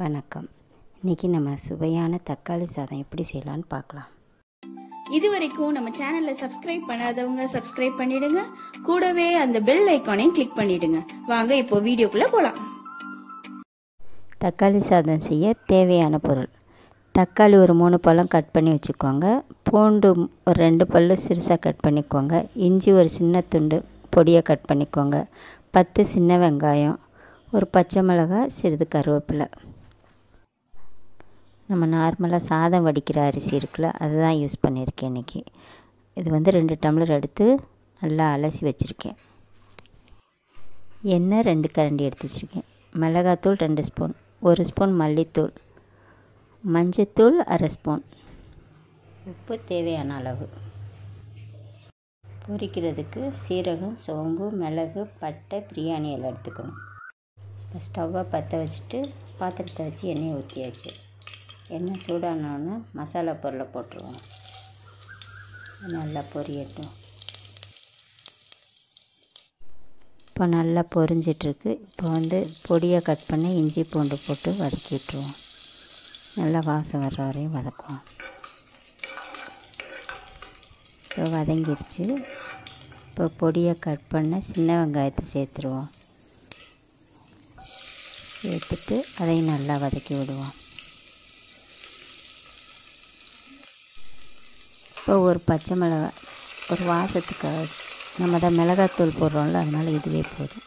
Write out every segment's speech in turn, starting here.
வணக்கம் இன்றைக்கி நம்ம சுவையான தக்காளி சாதம் எப்படி செய்யலான்னு பார்க்கலாம் இது வரைக்கும் நம்ம சேனலை சப்ஸ்கிரைப் பண்ணாதவங்க சப்ஸ்கிரைப் பண்ணிடுங்க கூடவே அந்த பெல் ஐக்கானையும் கிளிக் பண்ணிடுங்க வாங்க இப்போ வீடியோக்குள்ள போலாம் தக்காளி சாதம் செய்ய தேவையான பொருள் தக்காளி ஒரு மூணு பழம் கட் பண்ணி வச்சுக்கோங்க பூண்டு ஒரு ரெண்டு பல்லு சிறுசாக கட் பண்ணிக்கோங்க இஞ்சி ஒரு சின்ன துண்டு பொடியாக கட் பண்ணிக்கோங்க பத்து சின்ன வெங்காயம் ஒரு பச்சை மிளகாய் சிறிது கருவேப்பிலை நம்ம நார்மலாக சாதம் வடிக்கிற அரிசி இருக்குல்ல அதுதான் யூஸ் பண்ணியிருக்கேன் இன்றைக்கி இது வந்து ரெண்டு டம்ளர் எடுத்து நல்லா அலசி வச்சுருக்கேன் எண்ணெய் ரெண்டு கரண்டி எடுத்து வச்சுருக்கேன் மிளகாத்தூள் ரெண்டு ஸ்பூன் ஒரு ஸ்பூன் மல்லித்தூள் மஞ்சத்தூள் அரை ஸ்பூன் உப்பு தேவையான அளவு பொரிக்கிறதுக்கு சீரகம் சோம்பு மிளகு பட்டை பிரியாணி எல்லாம் எடுத்துக்கணும் இப்போ ஸ்டவ்வை பற்ற வச்சுட்டு பாத்திரத்தை வச்சு எண்ணெயை ஊற்றியாச்சு எண்ணெய் சூடானோடனே மசாலா பொருளை போட்டுருவோம் நல்லா பொரியட்டும் இப்போ நல்லா பொரிஞ்சிட்ருக்கு இப்போ வந்து பொடியாக கட் பண்ணி இஞ்சி பூண்டு போட்டு வதக்கி விட்ருவோம் நல்லா வாசம் வர்ற வரையும் வதக்குவோம் இப்போ வதங்கிருச்சு இப்போ பொடியாக கட் பண்ண சின்ன வெங்காயத்தை சேர்த்துருவோம் சேர்த்துட்டு அதையும் நல்லா வதக்கி விடுவோம் இப்போ ஒரு பச்சை மிளகாய் ஒரு வாசத்துக்காக நம்ம தான் மிளகாத்தூள் போடுறோம்ல அதனால் இதுவே போதும்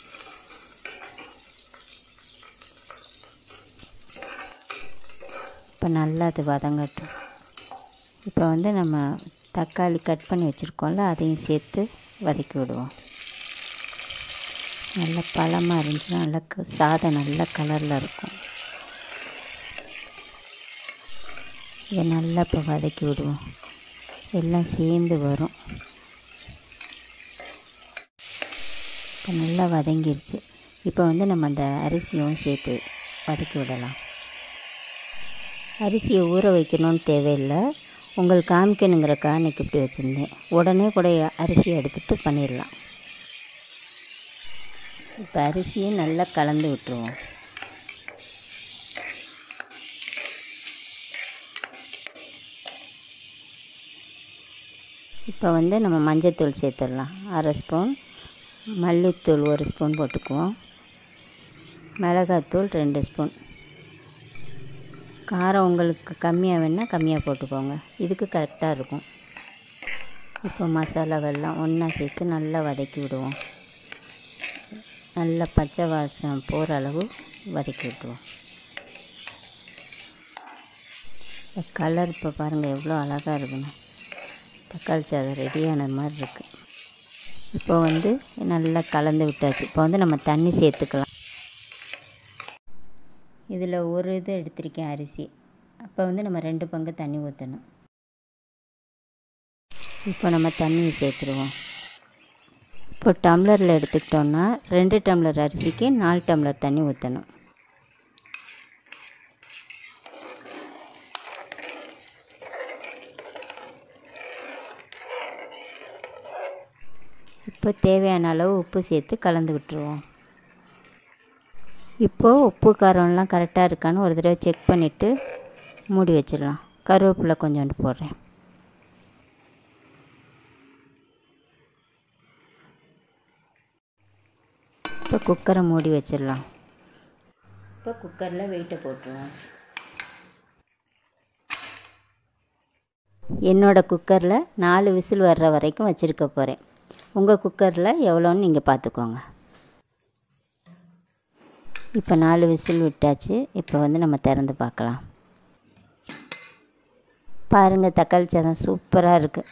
இப்போ நல்லா அது வதங்கட்டும் இப்போ வந்து நம்ம தக்காளி கட் பண்ணி வச்சுருக்கோம்ல அதையும் சேர்த்து வதக்கி விடுவோம் நல்ல பழமாக இருந்துச்சுன்னா நல்லா க- சாதம் நல்ல கலரில் இருக்கும் இதை நல்லா இப்போ வதக்கி விடுவோம் எல்லாம் சேர்ந்து வரும் இப்போ நல்லா வதங்கிருச்சு இப்போ வந்து நம்ம அந்த அரிசியும் சேர்த்து வதக்கி விடலாம் அரிசியை ஊற வைக்கணும்னு தேவையில்லை உங்களுக்கு காமிக்கணுங்கிறக்கா அன்றைக்கி இப்படி வச்சுருந்தேன் உடனே கூட அரிசியை எடுத்துகிட்டு பண்ணிடலாம் இப்போ அரிசியை நல்லா கலந்து விட்டுருவோம் இப்போ வந்து நம்ம மஞ்சத்தூள் சேர்த்துடலாம் அரை ஸ்பூன் மல்லித்தூள் ஒரு ஸ்பூன் போட்டுக்குவோம் மிளகாத்தூள் ரெண்டு ஸ்பூன் காரம் உங்களுக்கு கம்மியாக வேணால் கம்மியாக போட்டுக்கோங்க இதுக்கு கரெக்டாக இருக்கும் இப்போ மசாலாவெல்லாம் ஒன்றா சேர்த்து நல்லா வதக்கி விடுவோம் நல்லா பச்சை வாசம் போகிற அளவு வதக்கி விட்டுருவோம் இந்த கலர் இப்போ பாருங்கள் எவ்வளோ அழகாக இருக்குன்னு தக்காளி சாதம் ரெடியான மாதிரி இருக்குது இப்போ வந்து நல்லா கலந்து விட்டாச்சு இப்போ வந்து நம்ம தண்ணி சேர்த்துக்கலாம் இதில் ஒரு இது எடுத்திருக்கேன் அரிசி அப்போ வந்து நம்ம ரெண்டு பங்கு தண்ணி ஊற்றணும் இப்போ நம்ம தண்ணியை சேர்த்துருவோம் இப்போ டம்ளரில் எடுத்துக்கிட்டோன்னா ரெண்டு டம்ளர் அரிசிக்கு நாலு டம்ளர் தண்ணி ஊற்றணும் இப்போ தேவையான அளவு உப்பு சேர்த்து கலந்து விட்டுருவோம் இப்போது உப்பு காரம்லாம் கரெக்டாக இருக்கான்னு ஒரு தடவை செக் பண்ணிவிட்டு மூடி வச்சிடலாம் கருவேப்பிலை கொஞ்சோண்டு போடுறேன் இப்போ குக்கரை மூடி வச்சிடலாம் இப்போ குக்கரில் வெயிட்டை போட்டுருவோம் என்னோடய குக்கரில் நாலு விசில் வர்ற வரைக்கும் வச்சுருக்க போகிறேன் உங்கள் குக்கரில் எவ்வளோன்னு நீங்கள் பார்த்துக்கோங்க இப்போ நாலு விசில் விட்டாச்சு இப்போ வந்து நம்ம திறந்து பார்க்கலாம் பாருங்கள் தக்காளி சாதம் சூப்பராக இருக்குது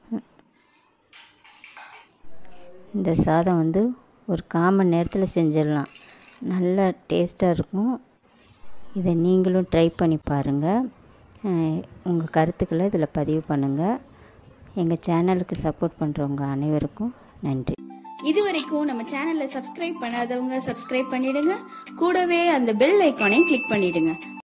இந்த சாதம் வந்து ஒரு காமன் நேரத்தில் செஞ்சிடலாம் நல்ல டேஸ்ட்டாக இருக்கும் இதை நீங்களும் ட்ரை பண்ணி பாருங்கள் உங்கள் கருத்துக்களை இதில் பதிவு பண்ணுங்கள் எங்கள் சேனலுக்கு சப்போர்ட் பண்ணுறவங்க அனைவருக்கும் நன்றி இது வரைக்கும் நம்ம சேனலை சப்ஸ்கிரைப் பண்ணாதவங்க சப்ஸ்கிரைப் பண்ணிடுங்க கூடவே அந்த பெல் ஐக்கானையும் கிளிக் பண்ணிடுங்க